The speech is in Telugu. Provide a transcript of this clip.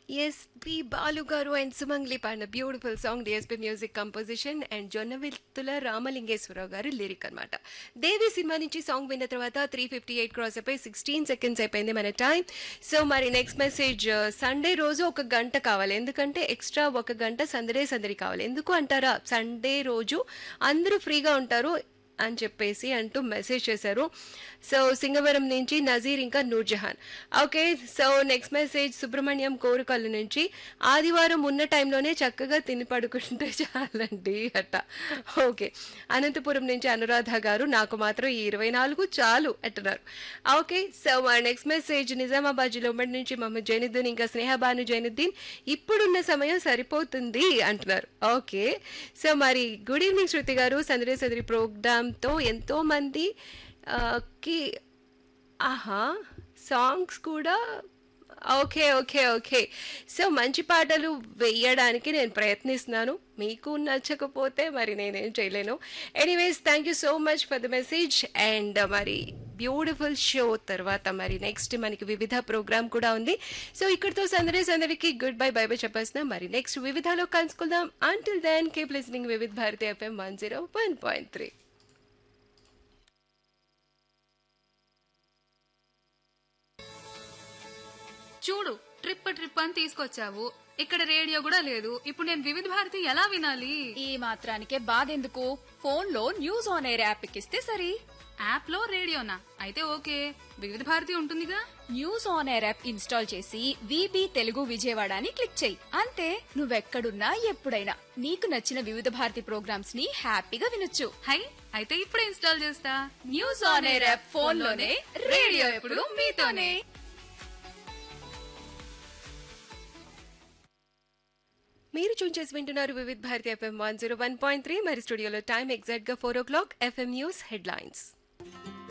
ఎస్పి బాలు గారు అండ్ సుమంగ్లి పాడిన beautiful song DSP music composition and Jonnavithula Ramalingeswara Rao గారి లిరిక్ అనమాట దేవి సినిమా నుంచి సాంగ్ విన్న తర్వాత త్రీ ఫిఫ్టీ ఎయిట్ క్రాస్ అయిపోయి సిక్స్టీన్ సెకండ్స్ అయిపోయింది మన టైం సో మరి నెక్స్ట్ మెసేజ్ సండే రోజు ఒక గంట కావాలి ఎందుకంటే ఎక్స్ట్రా ఒక గంట సందడే సందడి కావాలి ఎందుకు అంటారా సండే రోజు అందరూ ఫ్రీగా ఉంటారు అని చెప్పేసి అంటూ మెసేజ్ చేశారు సో సింగవరం నుంచి నజీర్ ఇంకా Noorjahan okay so next message Subrahmanyam Korukallu నుంచి ఆదివారం ఉన్న టైంలోనే చక్కగా తిని పడుకుంటే చాలండి అట్ట ఓకే అనంతపురం నుంచి అనురాధ గారు నాకు మాత్రం ఈ ఇరవై నాలుగు చాలు అంటున్నారు okay so next message Nizamabad జిల్లా ఉమ్మడి నుంచి మహమ్మద్ జైనుద్దీన్ ఇంకా స్నేహబాను జైనుద్దీన్ ఇప్పుడున్న సమయం సరిపోతుంది అంటున్నారు ఓకే సో మరి గుడ్ ఈవినింగ్ శృతి గారు సందడి సందడి ప్రోగ్రామ్తో ఎంతో మంది ఆ, కి ఆహా సాంగ్స్ కూడా ఓకే ఓకే ఓకే సో మంచి పాటలు వేయడానికి నేను ప్రయత్నిస్తున్నాను మీకు నచ్చకపోతే మరి నేనేం చేయలేను anyways thank you so much for the message and మరి బ్యూటిఫుల్ షో తర్వాత మరి నెక్స్ట్ మనకి వివిధ ప్రోగ్రామ్ కూడా ఉంది సో ఇక్కడితో సందడి సందడికి గుడ్ బై బై బై చెప్పేస్తున్నాం మరి నెక్స్ట్ వివిధలో కలుసుకుందాం until then keep listening Vividh Bharati FM one zero one point three చూడు ట్రిప్ ట్రిప్ అని తీసుకొచ్చావు ఇక్కడ రేడియో కూడా లేదు ఇప్పుడు నేను వివిధ భారతి ఎలా వినాలి ఈ మాత్రానికే బాధెందుకు ఫోన్ లో న్యూస్ ఆన్ ఎయిర్ యాప్ ఎక్కిస్తే సరి యాప్ లో రేడియోనా అయితే ఓకే వివిధ భారతి ఉంటుందిగా news on air app install చేసి విబి తెలుగు విజయవాడ అని క్లిక్ చేయి అంతే నువ్వెక్కడున్నా ఎప్పుడైనా నీకు నచ్చిన వివిధ భారతి ప్రోగ్రామ్స్ ని హ్యాపీగా వినొచ్చు హై అయితే ఇప్పుడే ఇన్స్టాల్ చేస్తా news on air app phone లోనే రేడియో ఎప్పుడు మీతోనే మీరు చూన్ చేసి వింటున్నారు Vividh Bharati FM one zero one point three మరి స్టూడియోలో టైం ఎగ్జాక్ట్ గా four o'clock FM news headlines